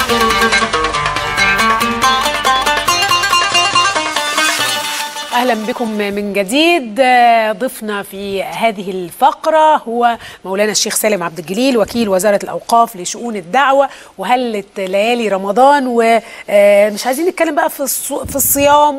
اهلا بكم من جديد ضفنا في هذه الفقره هو مولانا الشيخ سالم عبد الجليل وكيل وزاره الاوقاف لشؤون الدعوه وهله ليالي رمضان ومش عايزين نتكلم بقى في في الصيام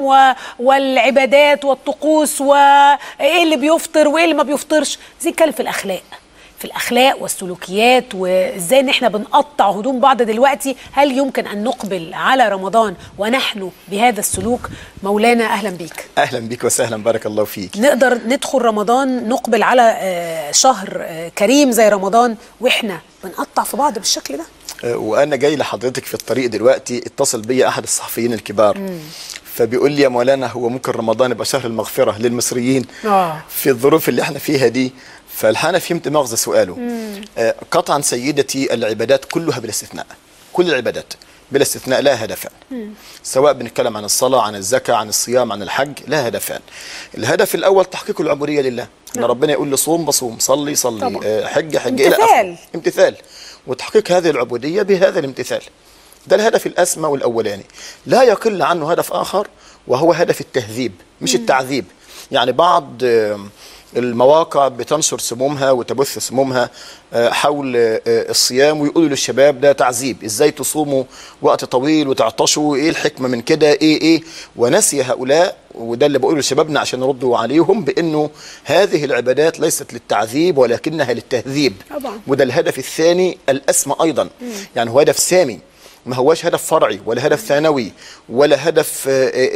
والعبادات والطقوس وايه اللي بيفطر وايه اللي ما بيفطرش عايزين نتكلم في الاخلاق في الاخلاق والسلوكيات وازاي ان احنا بنقطع هدوم بعض دلوقتي هل يمكن ان نقبل على رمضان ونحن بهذا السلوك مولانا اهلا بيك اهلا بيك وسهلا بارك الله فيك نقدر ندخل رمضان نقبل على شهر كريم زي رمضان واحنا بنقطع في بعض بالشكل ده وانا جاي لحضرتك في الطريق دلوقتي اتصل بيا احد الصحفيين الكبار مم. فبيقول لي يا مولانا هو ممكن رمضان يبقى شهر المغفره للمصريين آه. في الظروف اللي احنا فيها دي فالحين فهمت مغزى سؤاله آه قطعا سيدتي العبادات كلها بلا استثناء كل العبادات بلا استثناء لا هدفان سواء بنتكلم عن الصلاة عن الزكاة عن الصيام عن الحج لا هدفان الهدف الأول تحقيق العبودية لله أن ربنا يقول لي صوم بصوم صلي صلي آه حج حج إلى آخره امتثال وتحقيق هذه العبودية بهذا الامتثال ده الهدف الأسمى والأولاني لا يقل عنه هدف آخر وهو هدف التهذيب مش مم. التعذيب يعني بعض آه المواقع بتنشر سمومها وتبث سمومها حول الصيام ويقولوا للشباب ده تعذيب ازاي تصوموا وقت طويل وتعطشوا ايه الحكمه من كده ايه ايه ونسي هؤلاء وده اللي بقوله لشبابنا عشان نردوا عليهم بانه هذه العبادات ليست للتعذيب ولكنها للتهذيب طبعا. وده الهدف الثاني الاسمى ايضا مم. يعني هو هدف سامي ما هواش هدف فرعي ولا هدف ثانوي ولا هدف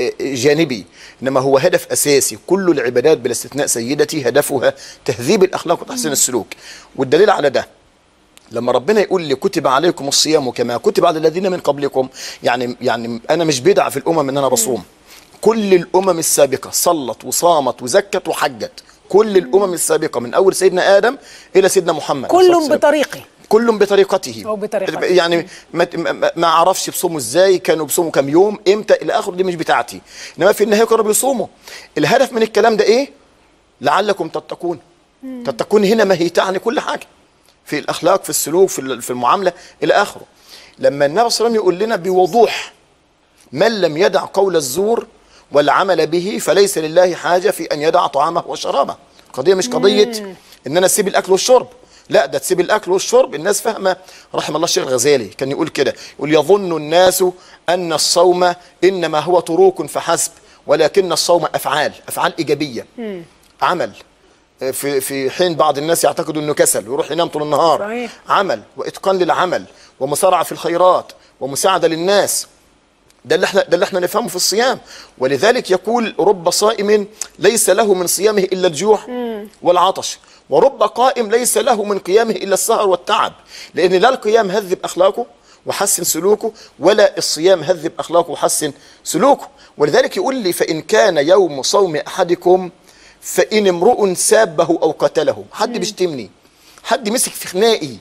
جانبي انما هو هدف اساسي كل العبادات بلا استثناء سيدتي هدفها تهذيب الاخلاق وتحسين السلوك والدليل على ده لما ربنا يقول لي كتب عليكم الصيام كما كتب على الذين من قبلكم يعني يعني انا مش بدعه في الامم ان انا بصوم كل الامم السابقه صلت وصامت وزكت وحجت كل الامم السابقه من اول سيدنا ادم الى سيدنا محمد كل بطريقه كل بطريقته أو بطريقته يعني ما, ما اعرفش بصوموا ازاي كانوا بيصوموا كام يوم امتى الى اخره دي مش بتاعتي انما في النهايه كانوا بيصوموا الهدف من الكلام ده ايه لعلكم تتقون تتقون هنا ما هي تعني كل حاجه في الاخلاق في السلوك في في المعامله الى اخره لما النبي صلى الله عليه وسلم يقول لنا بوضوح من لم يدع قول الزور والعمل به فليس لله حاجه في ان يدع طعامه وشرابه قضيه مش قضيه ان انا اسيب الاكل والشرب لا ده تسيب الاكل والشرب الناس فاهمه رحم الله الشيخ الغزالي كان يقول كده يقول يظن الناس ان الصوم انما هو تروك فحسب ولكن الصوم افعال افعال ايجابيه مم. عمل في في حين بعض الناس يعتقدوا انه كسل ويروح ينام طول النهار صحيح. عمل واتقان للعمل ومسارعه في الخيرات ومساعده للناس ده اللي احنا ده اللي احنا نفهمه في الصيام ولذلك يقول رب صائم ليس له من صيامه الا الجوع والعطش ورب قائم ليس له من قيامه الا السهر والتعب لان لا القيام هذب اخلاقه وحسن سلوكه ولا الصيام هذب اخلاقه وحسن سلوكه ولذلك يقول لي فان كان يوم صوم احدكم فان امرؤ سابه او قتله حد بيشتمني حد مسك في خناقي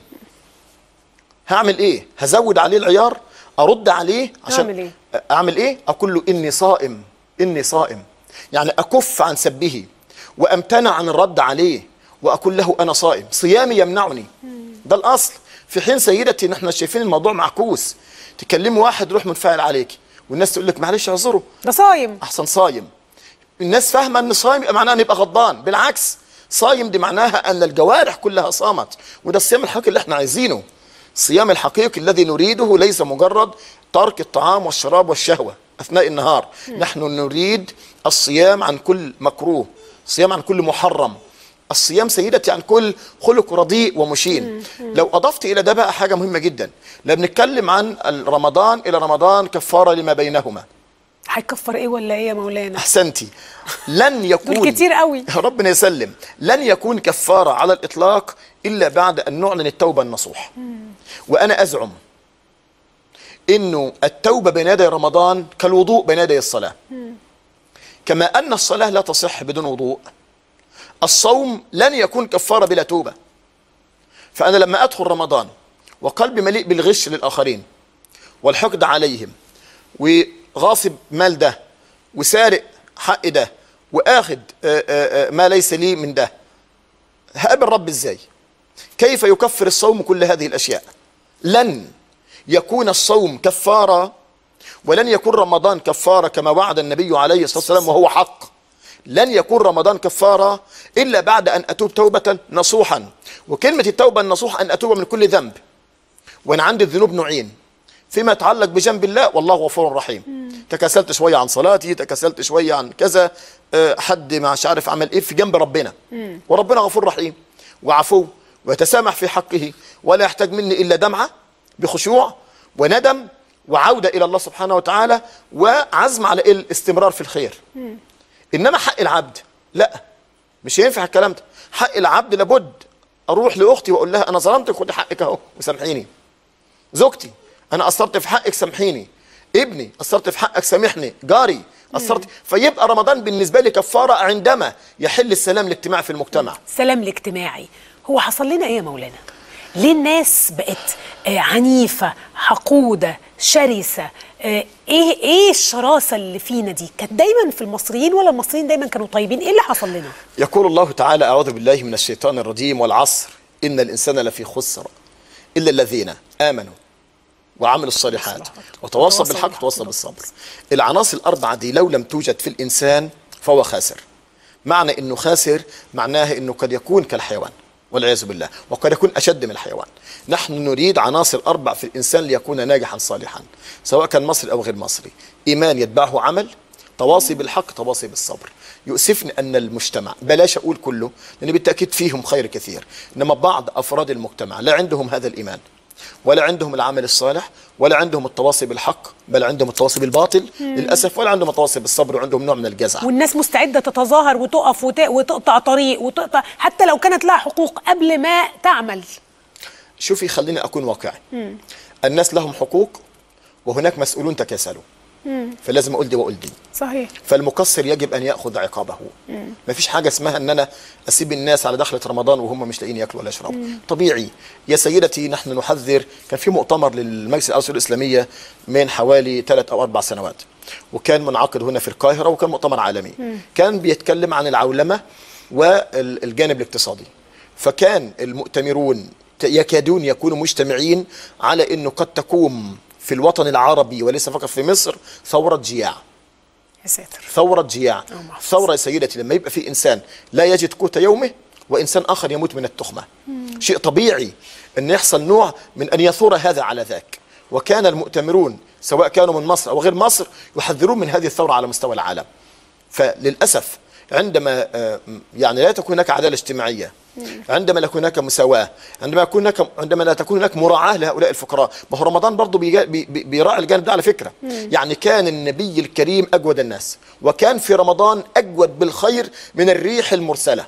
هعمل ايه هزود عليه العيار ارد عليه عشان أعمل إيه؟ اعمل ايه اقول له اني صائم اني صائم يعني اكف عن سبه وامتنع عن الرد عليه واقول له انا صائم صيامي يمنعني ده الاصل في حين سيدتي نحن شايفين الموضوع معكوس تكلمي واحد يروح منفعل عليك والناس تقول لك معلش اعذره ده صايم احسن صايم الناس فاهمه ان صايم يبقى معناها ان يبقى غضبان بالعكس صايم دي معناها ان الجوارح كلها صامت وده الصيام الحقيقي اللي احنا عايزينه الصيام الحقيقي الذي نريده ليس مجرد ترك الطعام والشراب والشهوه اثناء النهار نحن نريد الصيام عن كل مكروه الصيام عن كل محرم الصيام سيدتي عن كل خلق رديء ومشين لو اضفت الى ده بقى حاجه مهمه جدا لما بنتكلم عن رمضان الى رمضان كفاره لما بينهما هيكفر ايه ولا ايه يا مولانا احسنتي لن يكون دول كتير قوي ربنا يسلم لن يكون كفاره على الاطلاق الا بعد ان نعلن التوبه النصوح وانا ازعم انه التوبه بين يدي رمضان كالوضوء بين يدي الصلاه كما ان الصلاه لا تصح بدون وضوء الصوم لن يكون كفاره بلا توبه فانا لما ادخل رمضان وقلبي مليء بالغش للاخرين والحقد عليهم وغاصب مال ده وسارق حق ده واخد آه، آه، آه، ما ليس لي من ده هقابل رب ازاي كيف يكفر الصوم كل هذه الاشياء لن يكون الصوم كفاره ولن يكون رمضان كفاره كما وعد النبي عليه الصلاه والسلام وهو حق لن يكون رمضان كفاره الا بعد ان اتوب توبه نصوحا وكلمه التوبه النصوح ان اتوب من كل ذنب وانا عندي الذنوب نوعين فيما يتعلق بجنب الله والله غفور رحيم تكاسلت شويه عن صلاتي تكاسلت شويه عن كذا آه، حد مش عارف عمل ايه في جنب ربنا وربنا غفور رحيم وعفو ويتسامح في حقه ولا يحتاج مني الا دمعه بخشوع وندم وعوده الى الله سبحانه وتعالى وعزم على الاستمرار في الخير انما حق العبد لا مش هينفع الكلام ده حق العبد لابد اروح لاختي واقول لها انا ظلمتك خدي حقك اهو وسامحيني زوجتي انا قصرت في حقك سامحيني ابني قصرت في حقك سامحني جاري قصرت فيبقى رمضان بالنسبه لي كفاره عندما يحل السلام الاجتماعي في المجتمع السلام الاجتماعي هو حصل لنا ايه يا مولانا ليه الناس بقت آه، عنيفة حقودة شرسة آه، ايه ايه الشراسة اللي فينا دي كانت دايما في المصريين ولا المصريين دايما كانوا طيبين ايه اللي حصل لنا يقول الله تعالى أعوذ بالله من الشيطان الرجيم والعصر إن الإنسان لفي خسر إلا الذين آمنوا وعملوا الصالحات وتواصوا بالحق وتواصوا بالصبر العناصر الأربعة دي لو لم توجد في الإنسان فهو خاسر معنى إنه خاسر معناه إنه قد يكون كالحيوان والعياذ بالله وقد يكون أشد من الحيوان نحن نريد عناصر أربع في الإنسان ليكون ناجحا صالحا سواء كان مصري أو غير مصري إيمان يتبعه عمل تواصي بالحق تواصي بالصبر يؤسفني أن المجتمع بلاش أقول كله لأن بالتأكيد فيهم خير كثير إنما بعض أفراد المجتمع لا عندهم هذا الإيمان ولا عندهم العمل الصالح ولا عندهم التواصي بالحق بل عندهم التواصي بالباطل للأسف ولا عندهم التواصي بالصبر وعندهم نوع من الجزع والناس مستعدة تتظاهر وتقف وت- وتقطع طريق وتقطع حتى لو كانت لها حقوق قبل ما تعمل شوفي خليني أكون واقعي الناس لهم حقوق وهناك مسؤولون تكاسلوا فلازم أقول دي وأقول دي صحيح فالمقصر يجب ان ياخذ عقابه ما فيش حاجه اسمها ان انا اسيب الناس على دخله رمضان وهم مش لاقيين ياكلوا ولا يشربوا طبيعي يا سيدتي نحن نحذر كان في مؤتمر للمجلس الاوسط الاسلاميه من حوالي ثلاث او اربع سنوات وكان منعقد هنا في القاهره وكان مؤتمر عالمي كان بيتكلم عن العولمه والجانب الاقتصادي فكان المؤتمرون يكادون يكونوا مجتمعين على انه قد تقوم في الوطن العربي وليس فقط في مصر ثوره جياع يا ساتر ثورة جياع أو محفوظ. ثورة يا سيدتي لما يبقى في إنسان لا يجد قوت يومه وإنسان آخر يموت من التخمة شيء طبيعي أن يحصل نوع من أن يثور هذا على ذاك وكان المؤتمرون سواء كانوا من مصر أو غير مصر يحذرون من هذه الثورة على مستوى العالم فللأسف عندما آه، يعني لا تكون هناك عدالة اجتماعية عندما لا يكون هناك مساواة عندما يكون هناك عندما لا تكون هناك مراعاة لهؤلاء الفقراء ما هو رمضان برضه بيجا- بي- بي- بيراعي الجانب ده على فكرة يعني كان النبي الكريم أجود الناس وكان في رمضان أجود بالخير من الريح المرسلة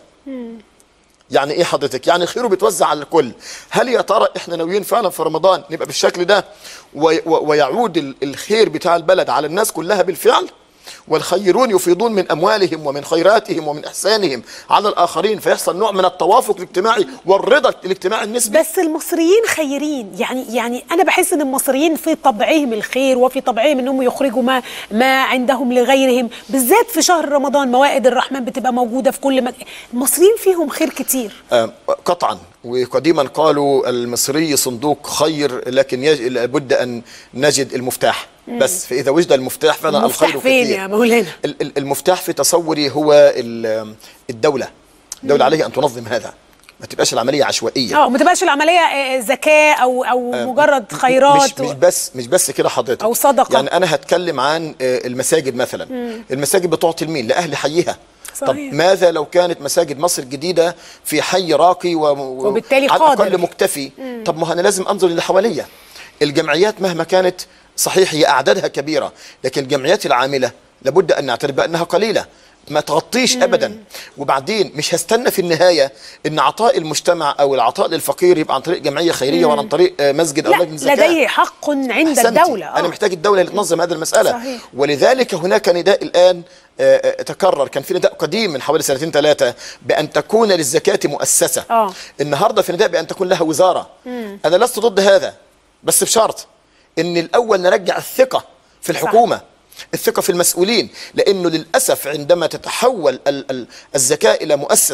يعني ايه حضرتك يعني خيره بيتوزع على الكل هل يا ترى احنا ناويين فعلا في رمضان نبقى بالشكل ده وي- و- ويعود ال- الخير بتاع البلد على الناس كلها بالفعل والخيرون يفيضون من اموالهم ومن خيراتهم ومن احسانهم على الاخرين فيحصل نوع من التوافق الاجتماعي والرضا الاجتماعي النسبي بس المصريين خيرين يعني يعني انا بحس ان المصريين في طبعهم الخير وفي طبعهم انهم يخرجوا ما ما عندهم لغيرهم بالذات في شهر رمضان موائد الرحمن بتبقى موجوده في كل مكان المصريين فيهم خير كتير آه، قطعا وقديما قالوا المصري صندوق خير لكن يج... لابد ان نجد المفتاح بس فاذا وجد المفتاح فانا المفتاح الخير فين كثير يا مولانا ال- ال- المفتاح في تصوري هو ال- الدولة الدولة عليها أن تنظم هذا ما تبقاش العملية عشوائية اه ما تبقاش العمليه آه، زكاه او او مجرد خيرات مش, مش بس مش بس كده حضرتك أو صدقة. يعني أنا هتكلم عن آه، المساجد مثلا المساجد بتعطي لمين لأهل حيها طب صحيح. ماذا لو كانت مساجد مصر الجديدة في حي راقي و... و- وبالتالي على قادر. الأقل مكتفي طب ما أنا لازم أنظر اللي حواليا الجمعيات مهما كانت صحيح هي أعدادها كبيرة لكن الجمعيات العاملة لابد أن نعترف بأنها قليلة ما تغطيش ابدا وبعدين مش هستنى في النهايه ان عطاء المجتمع او العطاء للفقير يبقى عن طريق جمعيه خيريه ولا عن طريق آه، مسجد او لا لجنه زكاه لديه حق عند أحسنتي. الدوله آه. انا محتاج الدوله اللي تنظم هذه المساله صحيح. ولذلك هناك نداء الان آه، آه، تكرر كان في نداء قديم من حوالي سنتين ثلاثه بان تكون للزكاه مؤسسه آه. النهارده في نداء بان تكون لها وزاره انا لست ضد هذا بس بشرط ان الاول نرجع الثقه في الحكومه الثقة في المسؤولين لأنه للأسف عندما تتحول ال- ال- الزكاة إلى مؤسسة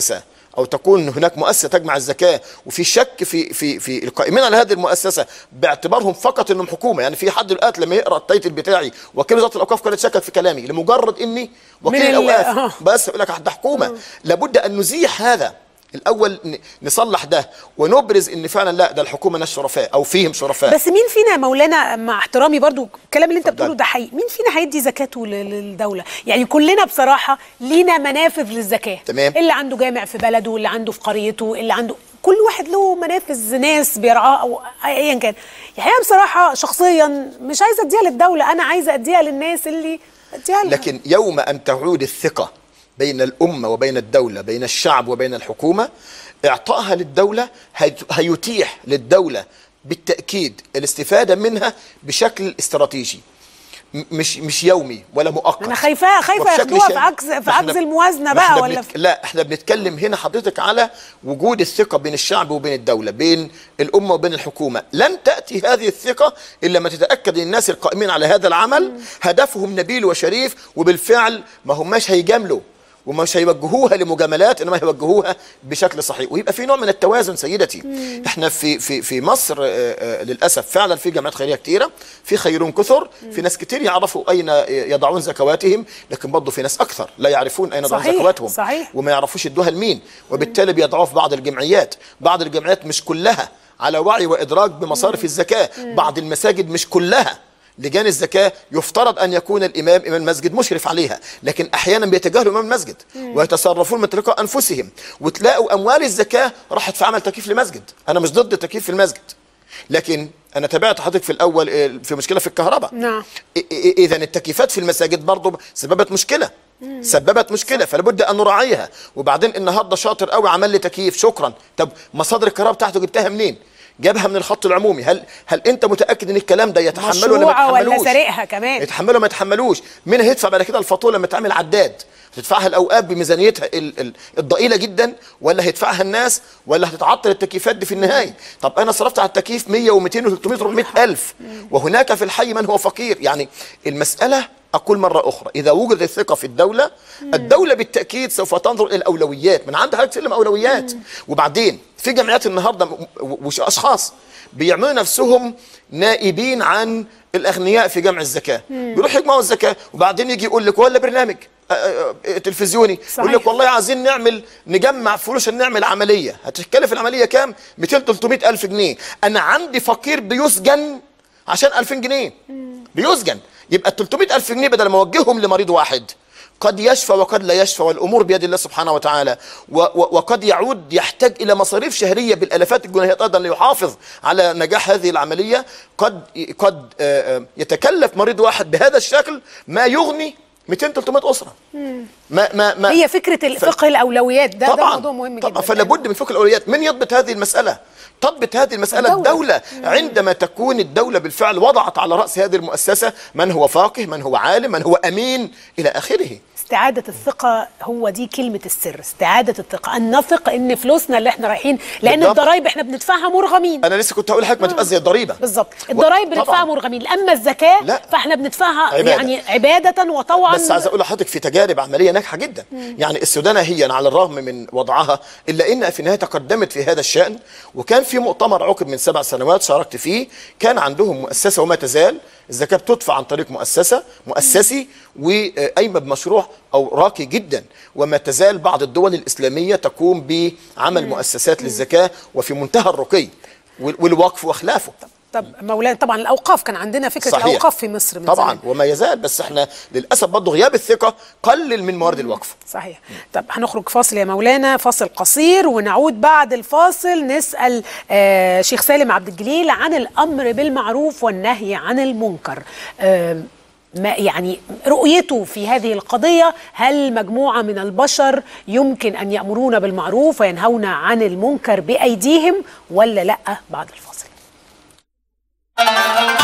او تكون هناك مؤسسه تجمع الزكاه وفي شك في في في القائمين على هذه المؤسسه باعتبارهم فقط انهم حكومه يعني في حد دلوقتي لما يقرا التايتل بتاعي وكيل وزاره الاوقاف كانت شكت في كلامي لمجرد اني وكيل من ال- الاوقاف آه. بس يقول لك ده حكومه لابد ان نزيح هذا الاول ن- نصلح ده ونبرز ان فعلا لا ده الحكومه ناس شرفاء او فيهم شرفاء بس مين فينا يا مولانا مع احترامي برضو الكلام اللي انت اتفضل. بتقوله ده حقيقي مين فينا هيدي زكاته لل- للدوله يعني كلنا بصراحه لينا منافذ للزكاه تمام. اللي عنده جامع في بلده اللي عنده في قريته اللي عنده كل واحد له منافذ ناس بيرعاه او ايا كان يعني انا بصراحه شخصيا مش عايزه اديها للدوله انا عايزه اديها للناس اللي اديها لها لكن يوم ان تعود الثقه بين الامه وبين الدوله بين الشعب وبين الحكومه اعطائها للدوله هي- هيتيح للدوله بالتاكيد الاستفاده منها بشكل استراتيجي م- مش مش يومي ولا مؤقت انا خايفه خايفه وبشكل ياخدوها في شامل. عكس في ما عكس إحنا- الموازنه ما بقى إحنا ولا بنت... في لا احنا بنتكلم هنا حضرتك على وجود الثقه بين الشعب وبين الدوله بين الامه وبين الحكومه لن تاتي هذه الثقه الا لما تتاكد ان الناس القائمين على هذا العمل هدفهم نبيل وشريف وبالفعل ما هماش هيجاملوا ومش هيوجهوها لمجاملات انما هيوجهوها بشكل صحيح ويبقى في نوع من التوازن سيدتي احنا في في في مصر آه، آه، للاسف فعلا في جمعيات خيريه كتيره في خيرون كثر في ناس كتير يعرفوا اين يضعون زكواتهم لكن برضه في ناس اكثر لا يعرفون اين يضعون صحيح، زكواتهم صحيح. وما يعرفوش يدوها لمين وبالتالي بيضعوها في بعض الجمعيات بعض الجمعيات مش كلها على وعي وادراك بمصارف الزكاه بعض المساجد مش كلها لجان الزكاة يفترض أن يكون الإمام إمام المسجد مشرف عليها لكن أحيانا بيتجاهلوا إمام المسجد ويتصرفون من تلقاء أنفسهم وتلاقوا أموال الزكاة راحت في عمل تكييف لمسجد أنا مش ضد التكييف في المسجد لكن أنا تابعت حضرتك في الأول آه، في مشكلة في الكهرباء نعم. إذا التكييفات في المساجد برضه سببت مشكلة سببت مشكله فلابد ان نراعيها وبعدين النهارده شاطر قوي عمل لي تكييف شكرا طب مصادر الكهرباء بتاعته جبتها منين جابها من الخط العمومي هل هل انت متاكد ان الكلام ده يتحمله ولا ما مشروعة ولا يتحملوش سارقها كمان. يتحمله ولا ما يتحملوش مين هيدفع بعد كده الفاتوره لما تعمل عداد هتدفعها الاوقات بميزانيتها ال- ال- الضئيله جدا ولا هيدفعها الناس ولا هتتعطل التكييفات دي في النهايه طب انا صرفت على التكييف 100 و200 و300 و400 الف وهناك في الحي من هو فقير يعني المساله اقول مره اخرى اذا وجدت الثقه في الدوله الدوله بالتاكيد سوف تنظر الى الاولويات من عندها تسلم اولويات وبعدين في جمعيات النهارده م- و- وش اشخاص بيعملوا نفسهم نائبين عن الاغنياء في جمع الزكاه بيروح يجمعوا الزكاه وبعدين يجي يقول لك ولا برنامج آه، آه، آه، تلفزيوني يقول لك صحيح. والله عايزين نعمل نجمع فلوس عشان نعمل عمليه هتتكلف العمليه كام 200 300 الف جنيه انا عندي فقير بيسجن عشان 2000 جنيه بيسجن يبقى ال 300 الف جنيه بدل ما اوجههم لمريض واحد قد يشفى وقد لا يشفى والامور بيد الله سبحانه وتعالى و و وقد يعود يحتاج الى مصاريف شهريه بالالافات الجنيهات ايضا ليحافظ على نجاح هذه العمليه قد قد آه، آه، يتكلف مريض واحد بهذا الشكل ما يغني 200 300 اسره ما ما ما هي فكره الفقه الاولويات ده ده طبعا موضوع مهم طبعا جدا فلا بد من فكر الاولويات من يضبط هذه المساله تضبط هذه المساله الدولة. الدوله, عندما تكون الدوله بالفعل وضعت على راس هذه المؤسسه من هو فاقه من هو عالم من هو امين الى اخره استعادة الثقة هو دي كلمة السر استعادة الثقة أن نثق إن فلوسنا اللي احنا رايحين لأن بالضبط. الضرايب احنا بندفعها مرغمين انا لسه كنت هقول لحضرتك ما تبقى زي الضريبه بالظبط الضرايب طبعاً. بندفعها مرغمين أما الزكاة لا. فاحنا بندفعها عبادة. يعني عبادة وطوعا بس عايز اقول لحضرتك في تجارب عمليه ناجحه جدا يعني السودان هي على الرغم من وضعها الا انها في النهايه تقدمت في هذا الشان وكان في مؤتمر عقد من سبع سنوات شاركت فيه كان عندهم مؤسسه وما تزال الزكاه بتدفع عن طريق مؤسسه مؤسسي وقايمه بمشروع او راقي جدا وما تزال بعض الدول الاسلاميه تقوم بعمل مؤسسات للزكاه وفي منتهى الرقي وال- والوقف وخلافه طب مولانا طبعا الأوقاف كان عندنا فكرة صحيح. الأوقاف في مصر من طبعا زمان. وما يزال بس احنا للاسف برضه غياب الثقه قلل من موارد الوقف صحيح طب هنخرج فاصل يا مولانا فاصل قصير ونعود بعد الفاصل نسأل آه شيخ سالم عبد الجليل عن الأمر بالمعروف والنهي عن المنكر آه ما يعني رؤيته في هذه القضية هل مجموعة من البشر يمكن أن يأمرون بالمعروف وينهون عن المنكر بأيديهم ولا لأ بعد الفاصل